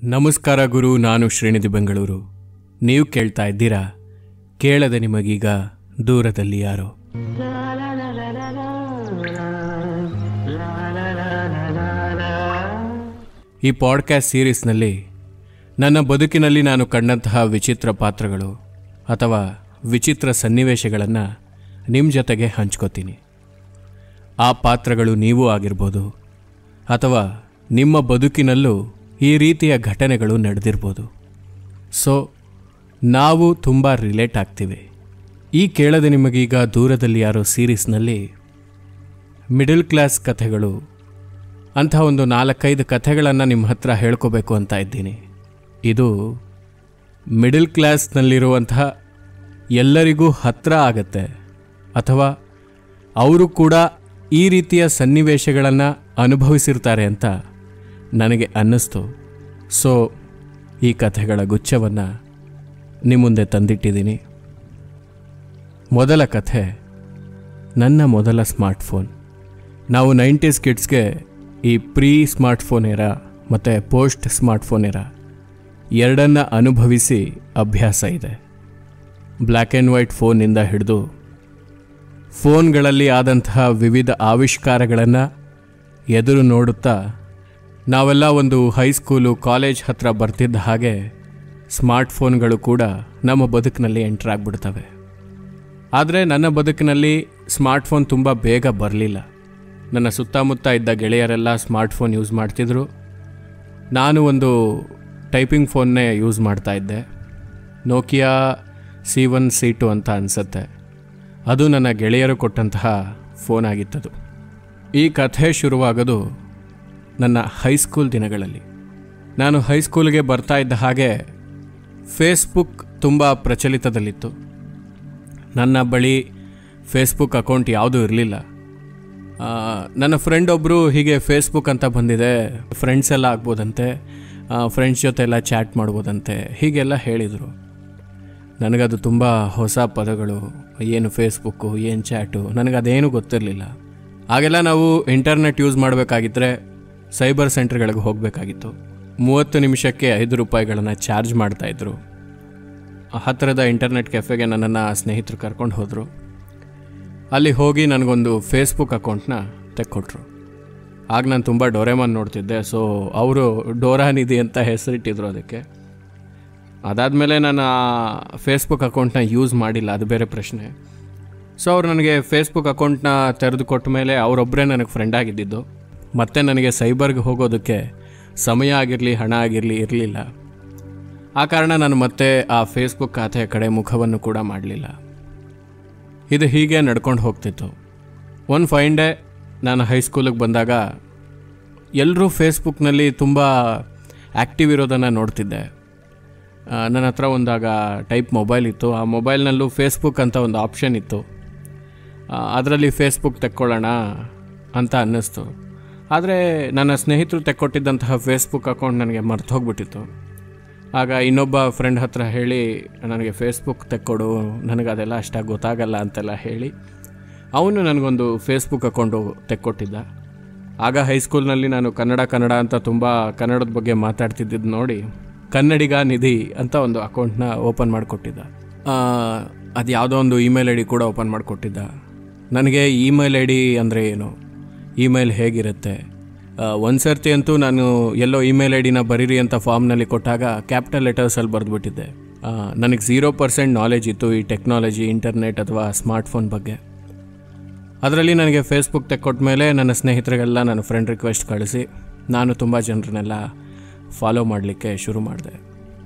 ನಮಸ್ಕಾರ ಗುರು ನಾನು ಶ್ರೇಣಿಧಿ ಬೆಂಗಳೂರು ನೀವು ಕೇಳ್ತಾ ಇದ್ದೀರಾ ಕೇಳದೆ ನಿಮಗೀಗ ದೂರದಲ್ಲಿ ಯಾರೋ ಈ ಪಾಡ್ಕ್ಯಾಸ್ಟ್ ಸೀರೀಸ್ನಲ್ಲಿ ನನ್ನ ಬದುಕಿನಲ್ಲಿ ನಾನು ಕಂಡಂತಹ ವಿಚಿತ್ರ ಪಾತ್ರಗಳು ಅಥವಾ ವಿಚಿತ್ರ ಸನ್ನಿವೇಶಗಳನ್ನು ನಿಮ್ಮ ಜೊತೆಗೆ ಹಂಚ್ಕೋತೀನಿ ಆ ಪಾತ್ರಗಳು ನೀವೂ ಆಗಿರ್ಬೋದು ಅಥವಾ ನಿಮ್ಮ ಬದುಕಿನಲ್ಲೂ ಈ ರೀತಿಯ ಘಟನೆಗಳು ನಡೆದಿರ್ಬೋದು ಸೊ ನಾವು ತುಂಬ ರಿಲೇಟ್ ಆಗ್ತೀವಿ ಈ ಕೇಳದೆ ನಿಮಗೀಗ ದೂರದಲ್ಲಿ ಯಾರೋ ಸೀರೀಸ್ನಲ್ಲಿ ಮಿಡಲ್ ಕ್ಲಾಸ್ ಕಥೆಗಳು ಅಂಥ ಒಂದು ನಾಲ್ಕೈದು ಕಥೆಗಳನ್ನು ನಿಮ್ಮ ಹತ್ರ ಹೇಳ್ಕೋಬೇಕು ಅಂತ ಇದ್ದೀನಿ ಇದು ಮಿಡಲ್ ಕ್ಲಾಸ್ನಲ್ಲಿರುವಂತಹ ಎಲ್ಲರಿಗೂ ಹತ್ರ ಆಗತ್ತೆ ಅಥವಾ ಅವರು ಕೂಡ ಈ ರೀತಿಯ ಸನ್ನಿವೇಶಗಳನ್ನು ಅನುಭವಿಸಿರ್ತಾರೆ ಅಂತ ನನಗೆ ಅನ್ನಿಸ್ತು ಸೊ ಈ ಕಥೆಗಳ ಗುಚ್ಛವನ್ನು ನಿಮ್ಮ ಮುಂದೆ ತಂದಿಟ್ಟಿದ್ದೀನಿ ಮೊದಲ ಕಥೆ ನನ್ನ ಮೊದಲ ಸ್ಮಾರ್ಟ್ಫೋನ್ ನಾವು ನೈಂಟೀಸ್ ಕಿಡ್ಸ್ಗೆ ಈ ಪ್ರೀ ಸ್ಮಾರ್ಟ್ಫೋನ್ ಎರ ಮತ್ತು ಪೋಸ್ಟ್ ಸ್ಮಾರ್ಟ್ಫೋನ್ ಎರ ಎರಡನ್ನ ಅನುಭವಿಸಿ ಅಭ್ಯಾಸ ಇದೆ ಬ್ಲ್ಯಾಕ್ ಆ್ಯಂಡ್ ವೈಟ್ ಫೋನ್ನಿಂದ ಹಿಡಿದು ಫೋನ್ಗಳಲ್ಲಿ ಆದಂತಹ ವಿವಿಧ ಆವಿಷ್ಕಾರಗಳನ್ನು ಎದುರು ನೋಡುತ್ತಾ ನಾವೆಲ್ಲ ಒಂದು ಹೈಸ್ಕೂಲು ಕಾಲೇಜ್ ಹತ್ರ ಬರ್ತಿದ್ದ ಹಾಗೆ ಸ್ಮಾರ್ಟ್ಫೋನ್ಗಳು ಕೂಡ ನಮ್ಮ ಬದುಕಿನಲ್ಲಿ ಎಂಟರ್ ಆಗಿಬಿಡ್ತವೆ ಆದರೆ ನನ್ನ ಬದುಕಿನಲ್ಲಿ ಸ್ಮಾರ್ಟ್ಫೋನ್ ತುಂಬ ಬೇಗ ಬರಲಿಲ್ಲ ನನ್ನ ಸುತ್ತಮುತ್ತ ಇದ್ದ ಗೆಳೆಯರೆಲ್ಲ ಸ್ಮಾರ್ಟ್ಫೋನ್ ಯೂಸ್ ಮಾಡ್ತಿದ್ರು ನಾನು ಒಂದು ಟೈಪಿಂಗ್ ಫೋನ್ನೇ ಯೂಸ್ ಮಾಡ್ತಾ ಇದ್ದೆ Nokia C one C two ಅಂತ ಅನಿಸುತ್ತೆ ಅದು ನನ್ನ ಗೆಳೆಯರು ಕೊಟ್ಟಂತಹ ಫೋನ್ ಆಗಿತ್ತದು ಈ ಕಥೆ ಶುರುವಾಗೋದು ನನ್ನ ಹೈಸ್ಕೂಲ್ ದಿನಗಳಲ್ಲಿ ನಾನು ಹೈಸ್ಕೂಲ್ಗೆ ಬರ್ತಾ ಇದ್ದ ಹಾಗೆ ಫೇಸ್ಬುಕ್ ತುಂಬ ಪ್ರಚಲಿತದಲ್ಲಿತ್ತು ನನ್ನ ಬಳಿ ಫೇಸ್ಬುಕ್ ಅಕೌಂಟ್ ಯಾವುದೂ ಇರಲಿಲ್ಲ ನನ್ನ ಫ್ರೆಂಡ್ ಒಬ್ಬರು ಹೀಗೆ ಫೇಸ್ಬುಕ್ ಅಂತ ಬಂದಿದೆ ಫ್ರೆಂಡ್ಸ್ ಎಲ್ಲ ಆಗ್ಬೋದಂತೆ ಫ್ರೆಂಡ್ಸ್ ಜೊತೆ ಎಲ್ಲ ಚಾಟ್ ಮಾಡ್ಬೋದಂತೆ ಹೀಗೆಲ್ಲ ಹೇಳಿದರು ನನಗದು ತುಂಬ ಹೊಸ ಪದಗಳು ಏನು ಫೇಸ್ಬುಕ್ಕು ಏನು ಚಾಟು ನನಗದೇನು ಗೊತ್ತಿರಲಿಲ್ಲ ಆಗೆಲ್ಲ ನಾವು ಇಂಟರ್ನೆಟ್ ಯೂಸ್ ಮಾಡಬೇಕಾಗಿದ್ದರೆ ಸೈಬರ್ ಸೆಂಟರ್ಗಳಿಗೆ ಹೋಗಬೇಕಾಗಿತ್ತು ಮೂವತ್ತು ನಿಮಿಷಕ್ಕೆ ಐದು ರೂಪಾಯಿಗಳನ್ನು ಚಾರ್ಜ್ ಮಾಡ್ತಾಯಿದ್ರು ಹತ್ತಿರದ ಇಂಟರ್ನೆಟ್ ಕೆಫೆಗೆ ನನ್ನನ್ನು ಸ್ನೇಹಿತರು ಕರ್ಕೊಂಡು ಹೋದರು ಅಲ್ಲಿ ಹೋಗಿ ನನಗೊಂದು ಫೇಸ್ಬುಕ್ ಅಕೌಂಟ್ನ ತೆಕ್ಕೊಟ್ರು ಆಗ ನಾನು ತುಂಬ ಡೊರೆಮಾನ್ ನೋಡ್ತಿದ್ದೆ ಸೊ ಅವರು ಡೋರಾ ನಿಧಿ ಅಂತ ಹೆಸರಿಟ್ಟಿದ್ರು ಅದಕ್ಕೆ ಅದಾದಮೇಲೆ ನಾನು ಆ ಫೇಸ್ಬುಕ್ ಅಕೌಂಟ್ನ ಯೂಸ್ ಮಾಡಿಲ್ಲ ಅದು ಬೇರೆ ಪ್ರಶ್ನೆ ಸೊ ಅವ್ರು ನನಗೆ ಫೇಸ್ಬುಕ್ ಅಕೌಂಟ್ನ ತೆರೆದು ಕೊಟ್ಟ ಮೇಲೆ ಅವರೊಬ್ಬರೇ ನನಗೆ ಫ್ರೆಂಡ್ ಆಗಿದ್ದಿದ್ದು ಮತ್ತೆ ನನಗೆ ಸೈಬರ್ಗೆ ಹೋಗೋದಕ್ಕೆ ಸಮಯ ಆಗಿರಲಿ ಹಣ ಆಗಿರಲಿ ಇರಲಿಲ್ಲ ಆ ಕಾರಣ ನಾನು ಮತ್ತೆ ಆ ಫೇಸ್ಬುಕ್ ಖಾತೆಯ ಕಡೆ ಮುಖವನ್ನು ಕೂಡ ಮಾಡಲಿಲ್ಲ ಇದು ಹೀಗೆ ನಡ್ಕೊಂಡು ಹೋಗ್ತಿತ್ತು ಒಂದು ಫೈನ್ ಡೇ ನಾನು ಹೈಸ್ಕೂಲಿಗೆ ಬಂದಾಗ ಎಲ್ಲರೂ ಫೇಸ್ಬುಕ್ನಲ್ಲಿ ತುಂಬ ಆ್ಯಕ್ಟಿವ್ ಇರೋದನ್ನು ನೋಡ್ತಿದ್ದೆ ಆ, ನನ್ನ ಹತ್ರ ಒಂದಾಗ ಟೈಪ್ ಮೊಬೈಲ್ ಇತ್ತು ಆ ಮೊಬೈಲ್ನಲ್ಲೂ ಫೇಸ್ಬುಕ್ ಅಂತ ಒಂದು ಆಪ್ಷನ್ ಇತ್ತು ಅದರಲ್ಲಿ ಫೇಸ್ಬುಕ್ ತೆಕ್ಕೊಳ್ಳೋಣ ಅಂತ ಅನ್ನಿಸ್ತು ಆದರೆ ನನ್ನ ಸ್ನೇಹಿತರು ತೆಕ್ಕೊಟ್ಟಿದ್ದಂತಹ ಫೇಸ್ಬುಕ್ ಅಕೌಂಟ್ ನನಗೆ ಮರ್ತು ಹೋಗ್ಬಿಟ್ಟಿತ್ತು ಆಗ ಇನ್ನೊಬ್ಬ ಫ್ರೆಂಡ್ ಹತ್ರ ಹೇಳಿ ನನಗೆ ಫೇಸ್ಬುಕ್ ತೆಕ್ಕೊಡು ನನಗೆ ಅದೆಲ್ಲ ಅಷ್ಟಾಗಿ ಗೊತ್ತಾಗಲ್ಲ ಅಂತೆಲ್ಲ ಹೇಳಿ ಅವನು ನನಗೊಂದು ಫೇಸ್ಬುಕ್ ಅಕೌಂಟು ತೆಕ್ಕೊಟ್ಟಿದ್ದ ಆಗ ಹೈಸ್ಕೂಲ್ನಲ್ಲಿ ನಾನು ಕನ್ನಡ ಕನ್ನಡ ಅಂತ ತುಂಬ ಕನ್ನಡದ ಬಗ್ಗೆ ಮಾತಾಡ್ತಿದ್ದಿದ್ದು ನೋಡಿ ಕನ್ನಡಿಗ ನಿಧಿ ಅಂತ ಒಂದು ಅಕೌಂಟ್ನ ಓಪನ್ ಮಾಡಿಕೊಟ್ಟಿದ್ದ ಅದು ಯಾವುದೋ ಒಂದು ಇಮೇಲ್ ಐ ಡಿ ಕೂಡ ಓಪನ್ ಮಾಡಿಕೊಟ್ಟಿದ್ದ ನನಗೆ ಇಮೇಲ್ ಐ ಡಿ ಅಂದರೆ ಏನು ಇಮೇಲ್ ಹೇಗಿರುತ್ತೆ ಒಂದು ಸರ್ತಿ ಅಂತೂ ನಾನು ಎಲ್ಲೋ ಇಮೇಲ್ ಐ ಡಿನ ಬರೀರಿ ಅಂತ ಫಾರ್ಮ್ನಲ್ಲಿ ಕೊಟ್ಟಾಗ ಕ್ಯಾಪಿಟಲ್ ಲೆಟರ್ಸಲ್ಲಿ ಬರೆದ್ಬಿಟ್ಟಿದ್ದೆ ನನಗೆ ಝೀರೋ ಪರ್ಸೆಂಟ್ ನಾಲೆಜ್ ಇತ್ತು ಈ ಟೆಕ್ನಾಲಜಿ ಇಂಟರ್ನೆಟ್ ಅಥವಾ ಸ್ಮಾರ್ಟ್ಫೋನ್ ಬಗ್ಗೆ ಅದರಲ್ಲಿ ನನಗೆ ಫೇಸ್ಬುಕ್ ತೆಕ್ಕೊಟ್ಟ ಮೇಲೆ ನನ್ನ ಸ್ನೇಹಿತರಿಗೆಲ್ಲ ನಾನು ಫ್ರೆಂಡ್ ರಿಕ್ವೆಸ್ಟ್ ಕಳಿಸಿ ನಾನು ತುಂಬ ಜನರನ್ನೆಲ್ಲ ಫಾಲೋ ಮಾಡಲಿಕ್ಕೆ ಶುರು ಮಾಡಿದೆ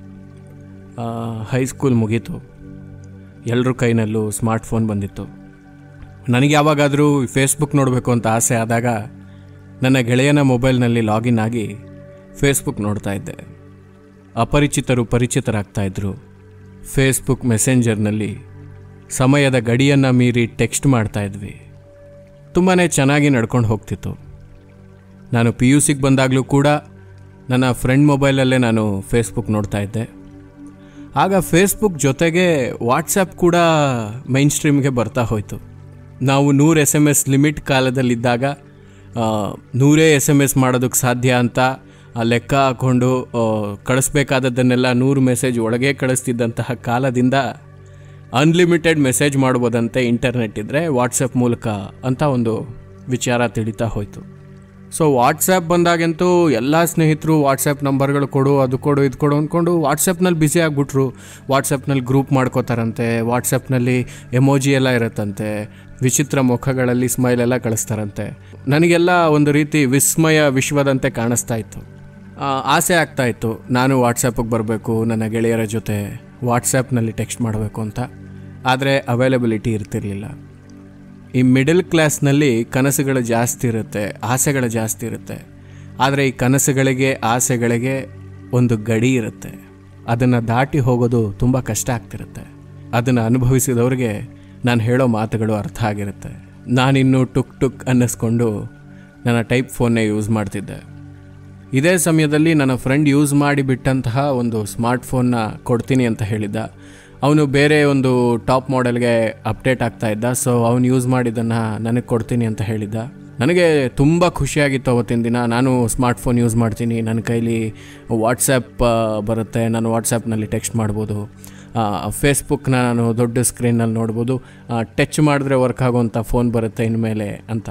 ಹೈಸ್ಕೂಲ್ ಮುಗೀತು ಎಲ್ಲರ ಕೈನಲ್ಲೂ ಸ್ಮಾರ್ಟ್ಫೋನ್ ಬಂದಿತ್ತು ನನಗೆ ಯಾವಾಗಾದರೂ ಫೇಸ್ಬುಕ್ ನೋಡಬೇಕು ಅಂತ ಆಸೆ ಆದಾಗ ನನ್ನ ಗೆಳೆಯನ ಮೊಬೈಲ್ನಲ್ಲಿ ಲಾಗಿನ್ ಆಗಿ ಫೇಸ್ಬುಕ್ ನೋಡ್ತಾ ಇದ್ದೆ ಅಪರಿಚಿತರು ಪರಿಚಿತರಾಗ್ತಾ ಇದ್ದರು ಫೇಸ್ಬುಕ್ ಮೆಸೆಂಜರ್ನಲ್ಲಿ ಸಮಯದ ಗಡಿಯನ್ನು ಮೀರಿ ಟೆಕ್ಸ್ಟ್ ಮಾಡ್ತಾ ಇದ್ವಿ ತುಂಬಾ ಚೆನ್ನಾಗಿ ನಡ್ಕೊಂಡು ಹೋಗ್ತಿತ್ತು ನಾನು ಪಿ ಯು ಸಿಗೆ ಬಂದಾಗಲೂ ಕೂಡ ನನ್ನ ಫ್ರೆಂಡ್ ಮೊಬೈಲಲ್ಲೇ ನಾನು ಫೇಸ್ಬುಕ್ ನೋಡ್ತಾ ಇದ್ದೆ ಆಗ ಫೇಸ್ಬುಕ್ ಜೊತೆಗೆ ವಾಟ್ಸಪ್ ಕೂಡ ಮೈನ್ ಸ್ಟ್ರೀಮ್ಗೆ ಬರ್ತಾ ಹೋಯಿತು ನಾವು ನೂರು ಎಸ್ ಎಮ್ ಎಸ್ ಲಿಮಿಟ್ ಕಾಲದಲ್ಲಿದ್ದಾಗ ಆ, ನೂರೇ ಎಸ್ ಎಮ್ ಎಸ್ ಮಾಡೋದಕ್ಕೆ ಸಾಧ್ಯ ಅಂತ ಆ ಲೆಕ್ಕ ಹಾಕ್ಕೊಂಡು ಆ, ಕಳಿಸ್ಬೇಕಾದದ್ದನ್ನೆಲ್ಲ ನೂರು ಮೆಸೇಜ್ ಒಳಗೆ ಕಳಿಸ್ತಿದ್ದಂತಹ ಕಾಲದಿಂದ ಅನ್ಲಿಮಿಟೆಡ್ ಮೆಸೇಜ್ ಮಾಡ್ಬೋದಂತೆ ಇಂಟರ್ನೆಟ್ ಇದ್ದರೆ ವಾಟ್ಸಪ್ ಮೂಲಕ ಅಂತ ಒಂದು ವಿಚಾರ ತಿಳಿತಾ ಹೋಯಿತು ಸೊ ವಾಟ್ಸಪ್ ಬಂದಾಗಂತೂ ಎಲ್ಲ ಸ್ನೇಹಿತರು ವಾಟ್ಸಪ್ ನಂಬರ್ಗಳು ಕೊಡು ಅದು ಕೊಡು ಇದು ಕೊಡು ಅಂದ್ಕೊಂಡು ವಾಟ್ಸಪ್ನಲ್ಲಿ ಬ್ಯುಸಿ ಆಗಿಬಿಟ್ರು ವಾಟ್ಸಪ್ನಲ್ಲಿ ಗ್ರೂಪ್ ಮಾಡ್ಕೋತಾರಂತೆ ವಾಟ್ಸಪ್ನಲ್ಲಿ ಎಮೋಜಿ ಎಲ್ಲ ಇರುತ್ತಂತೆ ವಿಚಿತ್ರ ಮುಖಗಳಲ್ಲಿ ಸ್ಮೈಲ್ ಎಲ್ಲ ಕಳಿಸ್ತಾರಂತೆ ನನಗೆಲ್ಲ ಒಂದು ರೀತಿ ವಿಸ್ಮಯ ವಿಶ್ವದಂತೆ ಕಾಣಿಸ್ತಾ ಇತ್ತು ಆ, ಆಸೆ ಆಗ್ತಾ ಇತ್ತು ನಾನು ವಾಟ್ಸಪ್ಪಿಗೆ ಬರಬೇಕು ನನ್ನ ಗೆಳೆಯರ ಜೊತೆ ವಾಟ್ಸಪ್ನಲ್ಲಿ ಟೆಕ್ಸ್ಟ್ ಮಾಡಬೇಕು ಅಂತ ಆದರೆ ಅವೈಲಬಿಲಿಟಿ ಇರ್ತಿರ್ಲಿಲ್ಲ ಈ ಮಿಡಲ್ ಕ್ಲಾಸ್ನಲ್ಲಿ ಕನಸುಗಳು ಜಾಸ್ತಿ ಇರುತ್ತೆ ಆಸೆಗಳು ಜಾಸ್ತಿ ಇರುತ್ತೆ ಆದರೆ ಈ ಕನಸುಗಳಿಗೆ ಆಸೆಗಳಿಗೆ ಒಂದು ಗಡಿ ಇರುತ್ತೆ ಅದನ್ನು ದಾಟಿ ಹೋಗೋದು ತುಂಬ ಕಷ್ಟ ಆಗ್ತಿರುತ್ತೆ ಅದನ್ನು ಅನುಭವಿಸಿದವ್ರಿಗೆ ನಾನು ಹೇಳೋ ಮಾತುಗಳು ಅರ್ಥ ಆಗಿರುತ್ತೆ ನಾನಿನ್ನು ಟುಕ್ ಟುಕ್ ಅನ್ನಿಸ್ಕೊಂಡು ನನ್ನ ಟೈಪ್ ಫೋನ್ನೇ ಯೂಸ್ ಮಾಡ್ತಿದ್ದೆ ಇದೇ ಸಮಯದಲ್ಲಿ ನನ್ನ ಫ್ರೆಂಡ್ ಯೂಸ್ ಮಾಡಿ ಬಿಟ್ಟಂತಹ ಒಂದು ಸ್ಮಾರ್ಟ್ಫೋನ್ನ ಕೊಡ್ತೀನಿ ಅಂತ ಹೇಳಿದ್ದ ಅವನು ಬೇರೆ ಒಂದು ಟಾಪ್ ಮಾಡೆಲ್ಗೆ ಅಪ್ಡೇಟ್ ಆಗ್ತಾ ಇದ್ದ ಸೊ ಅವನು ಯೂಸ್ ಮಾಡಿದ್ದನ್ನು ನನಗೆ ಕೊಡ್ತೀನಿ ಅಂತ ಹೇಳಿದ್ದ ನನಗೆ ತುಂಬ ಖುಷಿಯಾಗಿತ್ತು ಅವತ್ತಿನ ದಿನ ನಾನು ಸ್ಮಾರ್ಟ್ಫೋನ್ ಯೂಸ್ ಮಾಡ್ತೀನಿ ನನ್ನ ಕೈಲಿ ವಾಟ್ಸಪ್ ಬರುತ್ತೆ ನಾನು ವಾಟ್ಸಪ್ನಲ್ಲಿ ಟೆಕ್ಸ್ಟ್ ಮಾಡ್ಬೋದು ಫೇಸ್ಬುಕ್ನ ನಾನು ದೊಡ್ಡ ಸ್ಕ್ರೀನಲ್ಲಿ ನೋಡ್ಬೋದು ಟಚ್ ಮಾಡಿದ್ರೆ ವರ್ಕ್ ಆಗೋವಂಥ ಫೋನ್ ಬರುತ್ತೆ ಇನ್ಮೇಲೆ ಅಂತ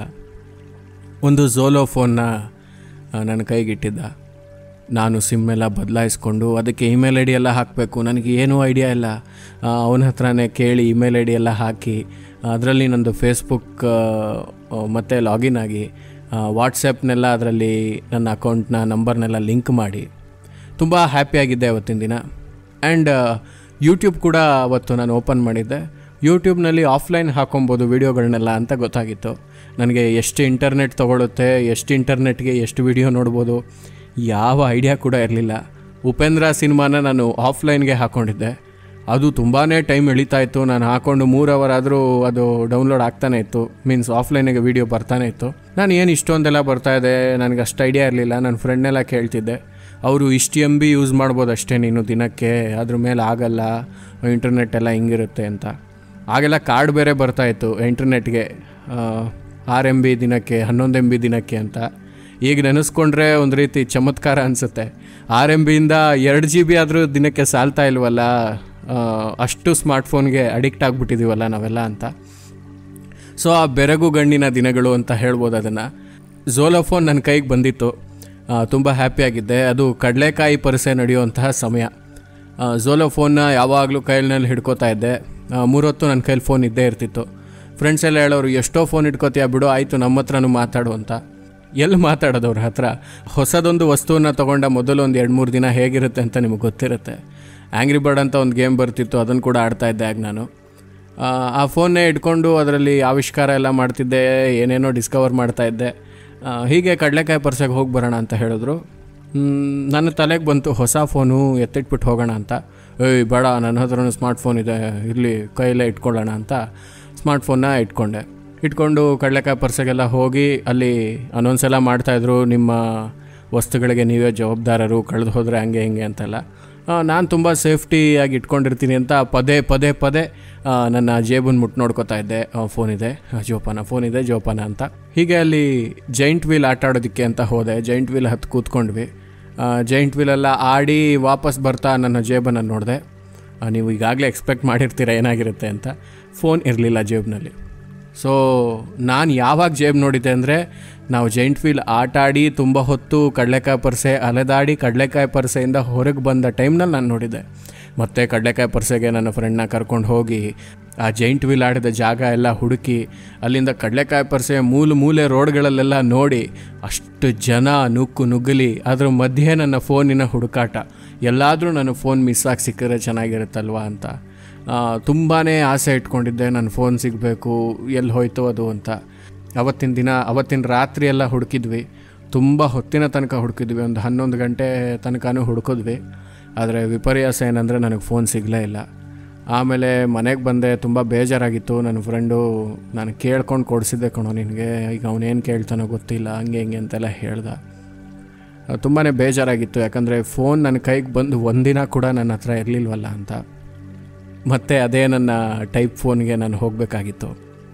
ಒಂದು ಝೋಲೋ ಫೋನ್ನ ನನ್ನ ಕೈಗಿಟ್ಟಿದ್ದ ನಾನು ಸಿಮ್ ಎಲ್ಲ ಬದಲಾಯಿಸ್ಕೊಂಡು ಅದಕ್ಕೆ ಇಮೇಲ್ ಐ ಡಿ ಎಲ್ಲ ಹಾಕಬೇಕು ನನಗೆ ಏನೂ ಐಡಿಯಾ ಇಲ್ಲ ಅವನ ಹತ್ರನೇ ಕೇಳಿ ಇಮೇಲ್ ಐ ಡಿ ಎಲ್ಲ ಹಾಕಿ ಅದರಲ್ಲಿ ನಂದು ಫೇಸ್ಬುಕ್ ಮತ್ತು ಲಾಗಿನ್ ಆಗಿ ವಾಟ್ಸಪ್ನೆಲ್ಲ ಅದರಲ್ಲಿ ನನ್ನ ಅಕೌಂಟ್ನ ನಂಬರ್ನೆಲ್ಲ ಲಿಂಕ್ ಮಾಡಿ ತುಂಬ ಹ್ಯಾಪಿಯಾಗಿದ್ದೆ ಅವತ್ತಿನ ದಿನ ಆ್ಯಂಡ್ ಯೂಟ್ಯೂಬ್ ಕೂಡ ಅವತ್ತು ನಾನು ಓಪನ್ ಮಾಡಿದ್ದೆ ಯೂಟ್ಯೂಬ್ನಲ್ಲಿ ಆಫ್ಲೈನ್ ಹಾಕೊಬೋದು ವೀಡಿಯೋಗಳನ್ನೆಲ್ಲ ಅಂತ ಗೊತ್ತಾಗಿತ್ತು ನನಗೆ ಎಷ್ಟು ಇಂಟರ್ನೆಟ್ ತೊಗೊಳುತ್ತೆ ಎಷ್ಟು ಇಂಟರ್ನೆಟ್ಗೆ ಎಷ್ಟು ವಿಡಿಯೋ ನೋಡ್ಬೋದು ಯಾವ ಐಡಿಯಾ ಕೂಡ ಇರಲಿಲ್ಲ ಉಪೇಂದ್ರ ಸಿನಿಮಾನ ನಾನು ಆಫ್ಲೈನ್ಗೆ ಹಾಕ್ಕೊಂಡಿದ್ದೆ ಅದು ತುಂಬಾ ಟೈಮ್ ಎಳಿತಾ ಇತ್ತು ನಾನು ಹಾಕೊಂಡು ಮೂರು ಅವರ್ ಆದರೂ ಅದು ಡೌನ್ಲೋಡ್ ಆಗ್ತಾನೆ ಇತ್ತು ಮೀನ್ಸ್ ಆಫ್ಲೈನಿಗೆ ವೀಡಿಯೋ ಬರ್ತಾನೆ ಇತ್ತು ನಾನು ಏನು ಇಷ್ಟೊಂದೆಲ್ಲ ಬರ್ತಾ ಇದೆ ನನಗೆ ಅಷ್ಟು ಐಡಿಯಾ ಇರಲಿಲ್ಲ ನನ್ನ ಫ್ರೆಂಡ್ನೆಲ್ಲ ಕೇಳ್ತಿದ್ದೆ ಅವರು ಇಷ್ಟು ಎಮ್ ಬಿ ಯೂಸ್ ಮಾಡ್ಬೋದು ಅಷ್ಟೇ ನೀನು ದಿನಕ್ಕೆ ಅದ್ರ ಮೇಲೆ ಆಗಲ್ಲ ಇಂಟರ್ನೆಟ್ ಎಲ್ಲ ಹಿಂಗಿರುತ್ತೆ ಅಂತ ಆಗೆಲ್ಲ ಕಾರ್ಡ್ ಬೇರೆ ಬರ್ತಾ ಇತ್ತು ಇಂಟರ್ನೆಟ್ಗೆ ಆರು ಎಮ್ ಬಿ ದಿನಕ್ಕೆ ಹನ್ನೊಂದು ಎಮ್ ಬಿ ದಿನಕ್ಕೆ ಅಂತ ಈಗ ನೆನೆಸ್ಕೊಂಡ್ರೆ ಒಂದು ರೀತಿ ಚಮತ್ಕಾರ ಅನಿಸುತ್ತೆ ಆರು ಎಮ್ ಬಿಯಿಂದ ಎರಡು ಜಿ ಬಿ ಆದರೂ ದಿನಕ್ಕೆ ಸಾಲ್ತಾ ಇಲ್ವಲ್ಲ ಆ, ಅಷ್ಟು ಸ್ಮಾರ್ಟ್ಫೋನ್ಗೆ ಅಡಿಕ್ಟ್ ಆಗಿಬಿಟ್ಟಿದ್ದೀವಲ್ಲ ನಾವೆಲ್ಲ ಅಂತ ಸೊ ಆ ಬೆರಗು ಗಣ್ಣಿನ ದಿನಗಳು ಅಂತ ಹೇಳ್ಬೋದು ಅದನ್ನು ಝೋಲೋಫೋನ್ ನನ್ನ ಕೈಗೆ ಬಂದಿತ್ತು ತುಂಬ ಹ್ಯಾಪಿಯಾಗಿದ್ದೆ ಅದು ಕಡಲೆಕಾಯಿ ಪರಿಸೆ ನಡೆಯುವಂತಹ ಸಮಯ ಝೋಲೋಫೋನ್ನ ಯಾವಾಗಲೂ ಕೈಯಲ್ಲಿ ಹಿಡ್ಕೋತಾ ಇದ್ದೆ ಆ, ಮೂರೊತ್ತು ನನ್ನ ಕೈಲಿ ಫೋನ್ ಇದ್ದೇ ಇರ್ತಿತ್ತು ಫ್ರೆಂಡ್ಸ್ ಎಲ್ಲ ಹೇಳೋರು ಎಷ್ಟೋ ಫೋನ್ ಇಟ್ಕೋತೀಯ ಬಿಡು ಆಯಿತು ನಮ್ಮ ಹತ್ರನೂ ಮಾತಾಡು ಅಂತ ಎಲ್ಲಿ ಮಾತಾಡೋದು ಅವ್ರ ಹತ್ರ ಹೊಸದೊಂದು ವಸ್ತುವನ್ನು ತೊಗೊಂಡ ಮೊದಲು ಒಂದು ಎರಡು ಮೂರು ದಿನ ಹೇಗಿರುತ್ತೆ ಅಂತ ನಿಮಗೆ ಗೊತ್ತಿರುತ್ತೆ ಆ್ಯಂಗ್ರಿ ಬರ್ಡ್ ಅಂತ ಒಂದು ಗೇಮ್ ಬರ್ತಿತ್ತು ಅದನ್ನು ಕೂಡ ಆಡ್ತಾ ಇದ್ದೆ ಆಗ ನಾನು ಆ, ಆ ಫೋನ್ನೇ ಇಟ್ಕೊಂಡು ಅದರಲ್ಲಿ ಆವಿಷ್ಕಾರ ಎಲ್ಲ ಮಾಡ್ತಿದ್ದೆ ಏನೇನೋ ಡಿಸ್ಕವರ್ ಮಾಡ್ತಾ ಇದ್ದೆ ಆ, ಹೀಗೆ ಕಡಲೆಕಾಯಿ ಪರ್ಸೆಗೆ ಹೋಗಿ ಬರೋಣ ಅಂತ ಹೇಳಿದ್ರು ಮ್, ನನ್ನ ತಲೆಗೆ ಬಂತು ಹೊಸ ಫೋನು ಎತ್ತಿಟ್ಬಿಟ್ಟು ಹೋಗೋಣ ಅಂತ ಏಯ್ ಬೇಡ ನನ್ನ ಹತ್ರನೂ ಸ್ಮಾರ್ಟ್ ಫೋನ್ ಇದೆ ಇರಲಿ ಕೈಯಲ್ಲೇ ಇಟ್ಕೊಳ್ಳೋಣ ಅಂತ ಸ್ಮಾರ್ಟ್ ಫೋನ್ನ ಇಟ್ಕೊಂಡೆ ಇಟ್ಕೊಂಡು ಕಡಲೆಕಾಯಿ ಪರ್ಸೆಗೆಲ್ಲ ಹೋಗಿ ಅಲ್ಲಿ ಅನೌನ್ಸ್ ಎಲ್ಲ ಮಾಡ್ತಾಯಿದ್ರು ನಿಮ್ಮ ವಸ್ತುಗಳಿಗೆ ನೀವೇ ಜವಾಬ್ದಾರರು ಕಳೆದು ಹೋದರೆ ಹಂಗೆ ಹಿಂಗೆ ಅಂತೆಲ್ಲ ನಾನು ತುಂಬ ಸೇಫ್ಟಿಯಾಗಿ ಇಟ್ಕೊಂಡಿರ್ತೀನಿ ಅಂತ ಪದೇ ಪದೇ ಪದೇ ಆ, ನನ್ನ ಜೇಬನ್ನು ಮುಟ್ಟು ನೋಡ್ಕೋತಾ ಇದ್ದೆ ಫೋನ್ ಇದೆ ಆ, ಜೋಪಾನ ಫೋನ್ ಇದೆ ಜೋಪಾನ ಅಂತ ಹೀಗೆ ಅಲ್ಲಿ ಜೈಂಟ್ ವೀಲ್ ಆಟ ಆಡೋದಕ್ಕೆ ಅಂತ ಹೋದೆ ಜೈಂಟ್ ವೀಲ್ ಹತ್ತು ಕೂತ್ಕೊಂಡ್ವಿ ಜೈಂಟ್ ವೀಲೆಲ್ಲ ಆಡಿ ವಾಪಸ್ ಬರ್ತಾ ನನ್ನ ಜೇಬನ್ನು ನೋಡಿದೆ ನೀವು ಈಗಾಗಲೇ ಎಕ್ಸ್ಪೆಕ್ಟ್ ಮಾಡಿರ್ತೀರ ಏನಾಗಿರುತ್ತೆ ಅಂತ ಫೋನ್ ಇರಲಿಲ್ಲ ಜೇಬ್ನಲ್ಲಿ ಸೊ ನಾನು ಯಾವಾಗ ಜೇಬ್ ನೋಡಿದ್ದೆ ಅಂದರೆ ನಾವು ಜೈಂಟ್ ವೀಲ್ ಆಟ ಆಡಿ ತುಂಬ ಹೊತ್ತು ಕಡಲೆಕಾಯಿ ಪರ್ಸೆ ಅಲೆದಾಡಿ ಕಡಲೆಕಾಯಿ ಪರ್ಸೆಯಿಂದ ಹೊರಗೆ ಬಂದ ಟೈಮ್ನಲ್ಲಿ ನಾನು ನೋಡಿದ್ದೆ ಮತ್ತು ಕಡಲೆಕಾಯಿ ಪರ್ಸೆಗೆ ನನ್ನ ಫ್ರೆಂಡ್ನ ಕರ್ಕೊಂಡು ಹೋಗಿ ಆ ಜೈಂಟ್ ವೀಲ್ ಆಡಿದ ಜಾಗ ಎಲ್ಲ ಹುಡುಕಿ ಅಲ್ಲಿಂದ ಕಡಲೆಕಾಯಿ ಪರ್ಸೆ ಮೂಲೆ ಮೂಲೆ ರೋಡ್ಗಳಲ್ಲೆಲ್ಲ ನೋಡಿ ಅಷ್ಟು ಜನ ನುಕ್ಕು ನುಗ್ಗಲಿ ಅದ್ರ ಮಧ್ಯೆ ನನ್ನ ಫೋನಿನ ಹುಡುಕಾಟ ಎಲ್ಲಾದರೂ ನನ್ನ ಫೋನ್ ಮಿಸ್ ಆಗಿ ಸಿಕ್ಕಿದ್ರೆ ಚೆನ್ನಾಗಿರುತ್ತಲ್ವಾ ಅಂತ ತುಂಬಾ ಆಸೆ ಇಟ್ಕೊಂಡಿದ್ದೆ ನನ್ನ ಫೋನ್ ಸಿಗಬೇಕು ಎಲ್ಲಿ ಹೋಯ್ತು ಅದು ಅಂತ ಅವತ್ತಿನ ದಿನ ಅವತ್ತಿನ ರಾತ್ರಿ ಎಲ್ಲ ಹುಡುಕಿದ್ವಿ ತುಂಬ ಹೊತ್ತಿನ ತನಕ ಹುಡುಕಿದ್ವಿ ಒಂದು ಹನ್ನೊಂದು ಗಂಟೆ ತನಕನೂ ಹುಡುಕಿದ್ವಿ ಆದರೆ ವಿಪರ್ಯಾಸ ಏನಂದರೆ ನನಗೆ ಫೋನ್ ಸಿಗಲೇ ಇಲ್ಲ ಆಮೇಲೆ ಮನೆಗೆ ಬಂದೆ ತುಂಬ ಬೇಜಾರಾಗಿತ್ತು ನನ್ನ ಫ್ರೆಂಡು ನಾನು ಕೇಳ್ಕೊಂಡು ಕೊಡಿಸಿದ್ದೆ ಕಣೋ ನಿನಗೆ ಈಗ ಅವನೇನು ಕೇಳ್ತಾನೋ ಗೊತ್ತಿಲ್ಲ ಹಂಗೆ ಹಿಂಗೆ ಅಂತೆಲ್ಲ ಹೇಳ್ದ ತುಂಬಾ ಬೇಜಾರಾಗಿತ್ತು ಯಾಕಂದರೆ ಫೋನ್ ನನ್ನ ಕೈಗೆ ಬಂದು ಒಂದಿನ ಕೂಡ ನನ್ನ ಹತ್ರ ಇರಲಿಲ್ವಲ್ಲ ಅಂತ ಮತ್ತು ಅದೇ ನನ್ನ ಟೈಪ್ ಫೋನ್ಗೆ ನಾನು ಹೋಗಬೇಕಾಗಿತ್ತು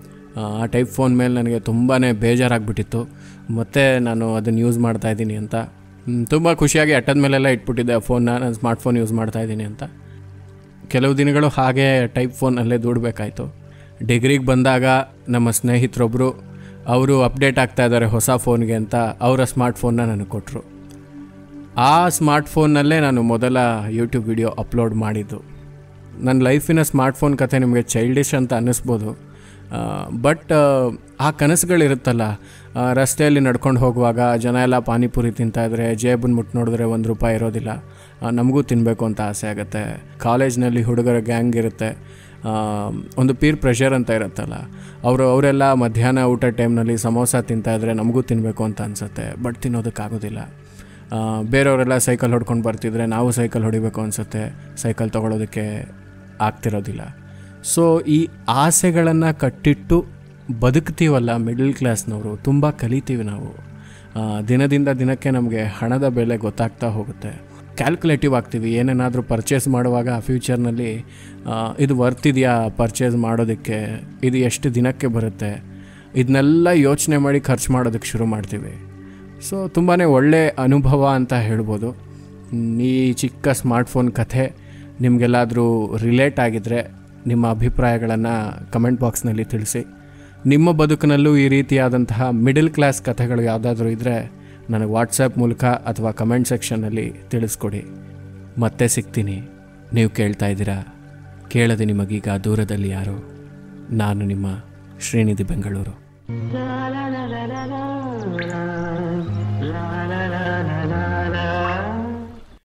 ಆ ಟೈಪ್ ಫೋನ್ ಮೇಲೆ ನನಗೆ ತುಂಬಾ ಬೇಜಾರಾಗ್ಬಿಟ್ಟಿತ್ತು ಮತ್ತು ನಾನು ಅದನ್ನು ಯೂಸ್ ಮಾಡ್ತಾಯಿದ್ದೀನಿ ಅಂತ ತುಂಬ ಖುಷಿಯಾಗಿ ಅಟ್ಟದ ಮೇಲೆಲ್ಲ ಇಟ್ಬಿಟ್ಟಿದ್ದೆ ಫೋನ್ನ ನಾನು ಸ್ಮಾರ್ಟ್ಫೋನ್ ಯೂಸ್ ಮಾಡ್ತಾ ಇದ್ದೀನಿ ಅಂತ ಕೆಲವು ದಿನಗಳು ಹಾಗೆ ಟೈಪ್ ಫೋನಲ್ಲೇ ದುಡ್ಬೇಕಾಯ್ತು ಡಿಗ್ರಿಗೆ ಬಂದಾಗ ನಮ್ಮ ಸ್ನೇಹಿತರೊಬ್ಬರು ಅವರು ಅಪ್ಡೇಟ್ ಆಗ್ತಾ ಇದ್ದಾರೆ ಹೊಸ ಫೋನ್ಗೆ ಅಂತ ಅವರ ಸ್ಮಾರ್ಟ್ಫೋನ್ನ ನನಗೆ ಕೊಟ್ಟರು ಆ ಸ್ಮಾರ್ಟ್ಫೋನ್ನಲ್ಲೇ ನಾನು ಮೊದಲ ಯೂಟ್ಯೂಬ್ ವಿಡಿಯೋ ಅಪ್ಲೋಡ್ ಮಾಡಿದ್ದು ನನ್ನ ಲೈಫಿನ ಸ್ಮಾರ್ಟ್ಫೋನ್ ಕಥೆ ನಿಮಗೆ ಚೈಲ್ಡಿಶ್ ಅಂತ ಅನ್ನಿಸ್ಬೋದು ಬಟ್ ಆ ಕನಸುಗಳಿರುತ್ತಲ್ಲ ಆ, ರಸ್ತೆಯಲ್ಲಿ ನಡ್ಕೊಂಡು ಹೋಗುವಾಗ ಜನ ಎಲ್ಲ ಪಾನಿಪುರಿ ತಿಂತಾಯಿದ್ರೆ ಜೇಬನ್ನು ಮುಟ್ಟು ನೋಡಿದ್ರೆ ಒಂದು ರೂಪಾಯಿ ಇರೋದಿಲ್ಲ ಆ, ನಮಗೂ ತಿನ್ನಬೇಕು ಅಂತ ಆಸೆ ಆಗುತ್ತೆ ಕಾಲೇಜ್ನಲ್ಲಿ ಹುಡುಗರ ಗ್ಯಾಂಗ್ ಇರುತ್ತೆ ಆ, ಒಂದು ಪೀರ್ ಪ್ರೆಷರ್ ಅಂತ ಇರುತ್ತಲ್ಲ ಅವರು ಅವರೆಲ್ಲ ಮಧ್ಯಾಹ್ನ ಊಟ ಟೈಮ್ನಲ್ಲಿ ಸಮೋಸ ತಿಂತಾಯಿದ್ರೆ ನಮಗೂ ತಿನ್ನಬೇಕು ಅಂತ ಅನಿಸುತ್ತೆ ಬಟ್ ತಿನ್ನೋದಕ್ಕಾಗೋದಿಲ್ಲ ಆ, ಬೇರೆಯವರೆಲ್ಲ ಸೈಕಲ್ ಹೊಡ್ಕೊಂಡು ಬರ್ತಿದ್ರೆ ನಾವು ಸೈಕಲ್ ಹೊಡಿಬೇಕು ಅನಿಸುತ್ತೆ ಸೈಕಲ್ ತೊಗೊಳೋದಕ್ಕೆ ಆಗ್ತಿರೋದಿಲ್ಲ ಸೊ ಈ ಆಸೆಗಳನ್ನು ಕಟ್ಟಿಟ್ಟು ಬದುಕ್ತೀವಲ್ಲ ಮಿಡಲ್ ಕ್ಲಾಸ್ನವರು ತುಂಬ ಕಲಿತೀವಿ ನಾವು ಆ, ದಿನದಿಂದ ದಿನಕ್ಕೆ ನಮಗೆ ಹಣದ ಬೆಲೆ ಗೊತ್ತಾಗ್ತಾ ಹೋಗುತ್ತೆ ಕ್ಯಾಲ್ಕುಲೇಟಿವ್ ಆಗ್ತೀವಿ ಏನೇನಾದರೂ ಪರ್ಚೇಸ್ ಮಾಡುವಾಗ ಫ್ಯೂಚರ್ನಲ್ಲಿ ಆ, ಇದು ವರ್ತ್ ಇದೆಯಾ ಪರ್ಚೇಸ್ ಮಾಡೋದಕ್ಕೆ ಇದು ಎಷ್ಟು ದಿನಕ್ಕೆ ಬರುತ್ತೆ ಇದನ್ನೆಲ್ಲ ಯೋಚನೆ ಮಾಡಿ ಖರ್ಚು ಮಾಡೋದಕ್ಕೆ ಶುರು ಮಾಡ್ತೀವಿ ಸೊ ತುಂಬಾ ಒಳ್ಳೆ ಅನುಭವ ಅಂತ ಹೇಳ್ಬೋದು ಮ್, ಈ ಚಿಕ್ಕ ಸ್ಮಾರ್ಟ್ಫೋನ್ ಕಥೆ ನಿಮಗೆಲ್ಲಾದರೂ ರಿಲೇಟ್ ಆಗಿದ್ದರೆ ನಿಮ್ಮ ಅಭಿಪ್ರಾಯಗಳನ್ನು ಕಮೆಂಟ್ ಬಾಕ್ಸ್ನಲ್ಲಿ ತಿಳಿಸಿ ನಿಮ್ಮ ಬದುಕಿನಲ್ಲೂ ಈ ರೀತಿಯಾದಂತಹ ಮಿಡಲ್ ಕ್ಲಾಸ್ ಕಥೆಗಳು ಯಾವುದಾದ್ರೂ ಇದ್ದರೆ ನನಗೆ ವಾಟ್ಸಪ್ ಮೂಲಕ ಅಥವಾ ಕಮೆಂಟ್ ಸೆಕ್ಷನ್ನಲ್ಲಿ ತಿಳಿಸ್ಕೊಡಿ ಮತ್ತೆ ಸಿಗ್ತೀನಿ ನೀವು ಕೇಳ್ತಾ ಇದ್ದೀರಾ ಕೇಳದೆ ನಿಮಗೀಗ ದೂರದಲ್ಲಿ ಯಾರು ನಾನು ನಿಮ್ಮ Srinidhi Bengaluru la la la la la la